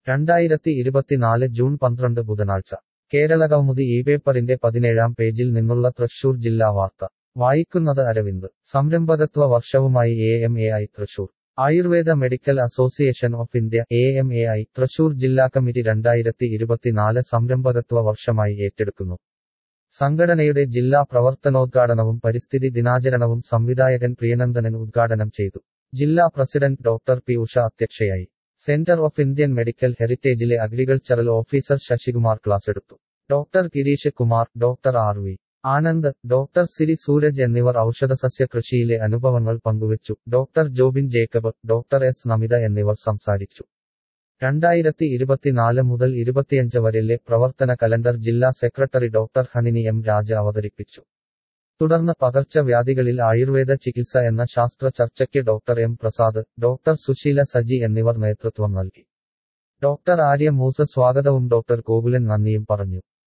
രണ്ടായിരത്തി ഇരുപത്തിനാല് ജൂൺ പന്ത്രണ്ട് ബുധനാഴ്ച കേരളകൗമുദി ഈ പേപ്പറിന്റെ പതിനേഴാം പേജിൽ നിന്നുള്ള തൃശൂർ ജില്ലാ വാർത്ത വായിക്കുന്നത് അരവിന്ദ് സംരംഭകത്വ വർഷവുമായി A M A I Thrissur Ayurveda medical association of India A M A I Thrissur ജില്ലാ കമ്മിറ്റി രണ്ടായിരത്തി ഇരുപത്തിനാല് സംരംഭകത്വ വർഷമായി ഏറ്റെടുക്കുന്നു സംഘടനയുടെ ജില്ലാ പ്രവർത്തനോദ്ഘാടനവും പരിസ്ഥിതി ദിനാചരണവും സംവിധായകൻ പ്രിയനന്ദനൻ ഉദ്ഘാടനം ചെയ്തു ജില്ലാ പ്രസിഡന്റ് ഡോക്ടർ പി ഉഷ അധ്യക്ഷയായി സെന്റർ ഓഫ് ഇന്ത്യൻ മെഡിക്കൽ ഹെറിറ്റേജിലെ അഗ്രികൾച്ചറൽ ഓഫീസർ ശശികുമാർ ക്ലാസ് എടുത്തു doctor Girish Kumar doctor R V Anand doctor Siri Sooraj എന്നിവർ ഔഷധസസ്യ കൃഷിയിലെ അനുഭവങ്ങൾ പങ്കുവച്ചു doctor Jobin Jacob doctor S Namitha എന്നിവർ സംസാരിച്ചു രണ്ടായിരത്തി ഇരുപത്തിനാല് മുതൽ ഇരുപത്തിയഞ്ച് വരെയിലെ പ്രവർത്തന കലണ്ടർ ജില്ലാ secretary doctor Hanini M Raja അവതരിപ്പിച്ചു തുടർന്ന് പകർച്ചവ്യാധികളിൽ ആയുർവേദ ചികിത്സ എന്ന ശാസ്ത്ര ചർച്ചയ്ക്ക് doctor M Prasad doctor Susheela Saji എന്നിവർ നേതൃത്വം നൽകി ഡോക്ടർ ആര്യ മൂസ സ്വാഗതവും ഡോക്ടർ ഗോകുലൻ നന്ദിയും പറഞ്ഞു